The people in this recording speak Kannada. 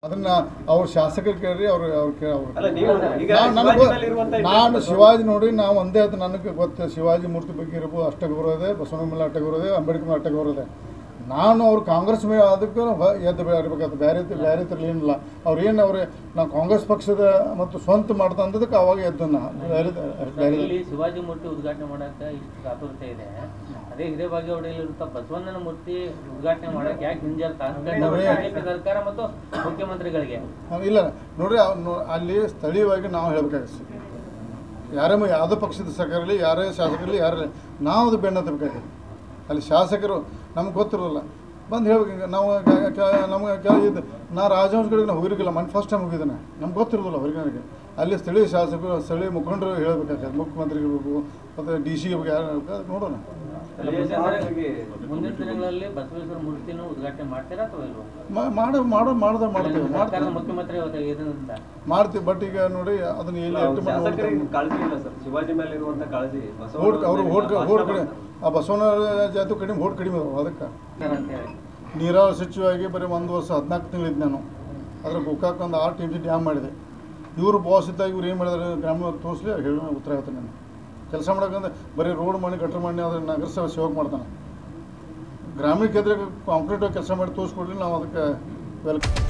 ಅದನ್ನ ಅವ್ರ ಶಾಸಕರು ಕೇಳ್ರಿ ಅವ್ರು ಅವ್ರು ಕೇ ಅವ್ರು ಅಲ್ಲ ನೀವು ಈಗ ನಾನು- ನನಗೆ ಶಿವಾಜಿ ಮೇಲೆ ಇರುವಂತ ನಾನು ಶಿವಾಜಿ ನೋಡಿ ನಾವು ಒಂದೇ ಅದು ನನಗೆ ಗೊತ್ತು ಶಿವಾಜಿ ಮೂರ್ತಿ ಬಗ್ಗೆ ಇರ್ಬೋದು ಅಷ್ಟಗೌರವ ಇದೆ ಬಸವಣ್ಣ ಮೇಲೆ ಅಷ್ಟಗೌರವ ಇದೆ ಅಂಬೇಡ್ಕರ್ ಮೇಲೆ ಅಷ್ಟಗೌರವ ಇದೆ ನಾನು ಅವ್ರು ಕಾಂಗ್ರೆಸ್ ಮೇಲೆ ಅದಕ್ಕೆ ಹ- ಎದ್ದು ಇರಬೇಕಾದ ಬೇರೆ ಬೇರೆ ಥರಲ್ಲಿ ಏನಿಲ್ಲ ಅವ್ರು ಏನು ಅವ್ರು ನಾವು ಕಾಂಗ್ರೆಸ್ ಪಕ್ಷದ ಮತ್ತು ಸ್ವಂತ ಮಾಡ್ತಾ ಅಂದದಕ್ಕೆ ಅವಾಗ ಎದ್ದು ನಾ ಬೇರೆ ಬೇರೆ ಇಲ್ಲಿ ಶಿವಾಜಿ ಮೂರ್ತಿ ಉದ್ಘಾಟನೆ ಮಾಡಕ್ಕೆ ಇಷ್ಟು ಕಾತುರತೆ ಇದೆ ಅದೇ ಹಿರೇಬಾಗೇವಾಡಿಯಲ್ಲಿ ಇರುತ್ತ ಬಸವಣ್ಣನ ಮೂರ್ತಿ ಉದ್ಘಾಟನೆ ಮಾಡಕ್ಕೆ ಯಾಕೆ ಹಿಂಜರ್ತ ನೋಡ್ರಿ. ಬಿಜೆಪಿ ಸರ್ಕಾರ ಮತ್ತು ಮುಖ್ಯಮಂತ್ರಿಗಳಿಗೆ ಹಾ, ಇಲ್ಲ ನೋಡ್ರಿ ಅವ್ ನೋ- ಅಲ್ಲಿ ಸ್ಥಳೀಯವಾಗಿ ನಾವು ಹೇಳ್ಬೇಕಾಗುತ್ತೆ ಯಾರೇ ಮ- ಯಾವುದೇ ಪಕ್ಷದ ಸರ್ಕಾರ ಇರಲಿ ಯಾರೇ ಶಾಸಕರಲ್ಲಿ ಯಾರೇ ನಾವು ಅದು ಬೆನ್ನ ಹತ್ತಬೇಕಾಗಿದೆ ಅಲ್ಲಿ ಶಾಸಕರು ನಮ್ಗೆ ಗೊತ್ತಿರೋಲ್ಲ ಬಂದು ಹೇಳ್ಬೇಕು ಹಿಂಗೆ ನಾವು ಕ- ಕ- ನಮ್ಗೆ ಕೆಲ ಇದು ನಾ ರಾಜವಂಶಗಳಿಗೆ ನಾವು ಹೋಗಿರಲಿಲ್ಲ ಮನೆ ಫಸ್ಟ್ ಟೈಮ್ ಹೋಗಿದ್ದಾನೆ ನಮ್ಗೆ ಗೊತ್ತಿರೋದಿಲ್ಲ ಹೊರಗೆ ನನಗೆ ಅಲ್ಲಿ ಸ್ಥಳೀಯ ಶಾಸಕರು ಸ್ಥಳೀಯ ಮುಖಂಡರು ಹೇಳ್ಬೇಕಾಗ್ತದೆ ಮುಖ್ಯಮಂತ್ರಿಗಳು ಮತ್ತು ಡಿ ಸಿ ಬಗ್ಗೆ ಯಾರು ಹೇಳ್ಬೇಕು, ಅದು ನೋಡೋಣ ಮುಂದಿನ ದಿನಗಳಲ್ಲಿ ಬಸವೇಶ್ವರ ಮೂರ್ತಿನ ಉದ್ಘಾಟನೆ ಮಾಡ್ತೀರಾ ಅಥವಾ ಇಲ್ವಾ ಮಾ- ಮಾಡೋ ಮಾಡೋ ಮಾಡ್ದೆ ಮಾಡ್ತೇವೆ ಸರ್ಕಾರದ ಮಾಡ್ತೇವೆ ಮುಖ್ಯಮಂತ್ರಿ ಇವತ್ತು ಇದರಿಂದ ಮಾಡ್ತೀವಿ ಬಟ್ ಈಗ ನೋಡಿ ಅದನ್ನ ಎಲ್ಲಿ ಎಷ್ಟು ಮಾಡಿ ನೋಡ್ತೇವೆ. ಶಾಸಕರಿಗೆ ಕಾಳಜಿ ಇಲ್ಲ ಸರ್ ಶಿವಾಜಿ ಮೇಲೆ ಇರುವಂತ ಕಾಳಜಿ ಬಸವಣ್ಣ ಓಟ್ ಅವರು ಮೇಲೆ ಓಟ್ ಭಾಷಣ ಓಟ್ ಕಡೆ ಮಾಡ್ತಾರೆ. ಆ ಬಸವಣ್ಣ ಜಾತಿ ಕಡಿಮೆ ಓಟ್ ಕಡಿಮೆ ಅದಾವ ಅದಕ್ಕೆ ಅಂತ ಹೇಳಿ ನೀರಾವರಿ ಸಚಿವವಾಗಿ ಬರೀ ಒಂದು ವರ್ಷ ಹದಿನಾಲ್ಕು ತಿಂಗಳಿದ್ದು ನಾನು ಅದ್ರ ಗೋಕಾಕ್ ಒಂದು ಆರು ಟಿ ಎಮ್ ಸಿ ಡ್ಯಾಮ್ ಮಾಡಿದೆ ಇವರು ಬಾಸ್ ಇದ್ದಾಗ ಇವ್ರು ಏನು ಮಾಡಿದಾರೆ ಗ್ರಾಮ ತೋರಿಸ್ಲಿ ಹೇಳಿ ಉತ್ತರ ಹೇಳ್ತೀನಿ ನಾನು ಕೆಲಸ ಮಾಡೋಕಂದ್ರೆ ಬರೀ ರೋಡ್ ಮಾಡಿ ಗಟ್ರ ಮಾಡಿ ಅದ್ರ ನಗರಸಭೆ ಸೇವಕ ಮಾಡ್ತಾನೆ ಗ್ರಾಮೀಣ ಕ್ಷೇತ್ರಕ್ಕೆ ಕಾಂಕ್ರೀಟ್ ಕೆಲಸ ಮಾಡಿ ತೋರಿಸ್ಕೊಡ್ಲಿ ನಾವು ಅದಕ್ಕೆ ವೆಲ್ಕಮ್